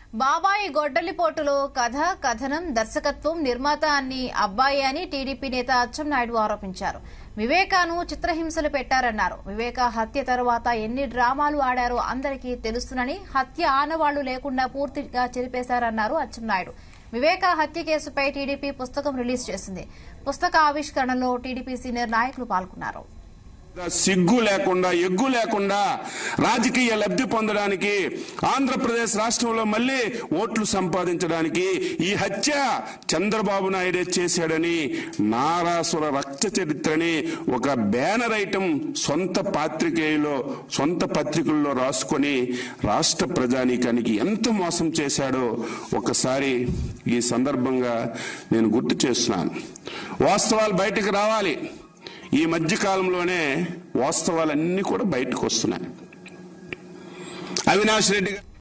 బాబాయి గొడ్డలిపోటులో కథ కథనం దర్శకత్వం నిర్మాత అన్ని అబ్బాయి అని టీడీపీ నేత అచ్చెన్నాయుడు ఆరోపించారు వివేకాను చిత్రహింసలు పెట్టారన్నారు వివేక హత్య తర్వాత ఎన్ని డ్రామాలు ఆడారో అందరికీ తెలుస్తునని హత్య ఆనవాళ్లు లేకుండా పూర్తిగా చెరిపేశారన్నారు అచ్చెన్నాయుడు వివేక హత్య కేసుపై టీడీపీ పుస్తకం రిలీజ్ చేసింది పుస్తక ఆవిష్కరణలో టీడీపీ సీనియర్ నాయకులు పాల్గొన్నారు సిగ్గు లేకుండా ఎగ్గు లేకుండా రాజకీయ లబ్ధి పొందడానికి ఆంధ్రప్రదేశ్ రాష్ట్రంలో మళ్ళీ ఓట్లు సంపాదించడానికి ఈ హత్య చంద్రబాబు నాయుడే చేశాడని నారాసుర రక్త చరిత్రని ఒక బ్యానర్ ఐటమ్ సొంత పాత్రికేయులో సొంత పత్రికల్లో రాసుకొని రాష్ట్ర ప్రజానీకానికి ఎంత మోసం చేశాడో ఒకసారి ఈ సందర్భంగా నేను గుర్తు చేస్తున్నాను వాస్తవాలు బయటకు రావాలి ఈ మధ్య కాలంలోనే వాస్తవాలన్నీ కూడా బయటకు వస్తున్నాయి అవినాష్ రెడ్డి గారు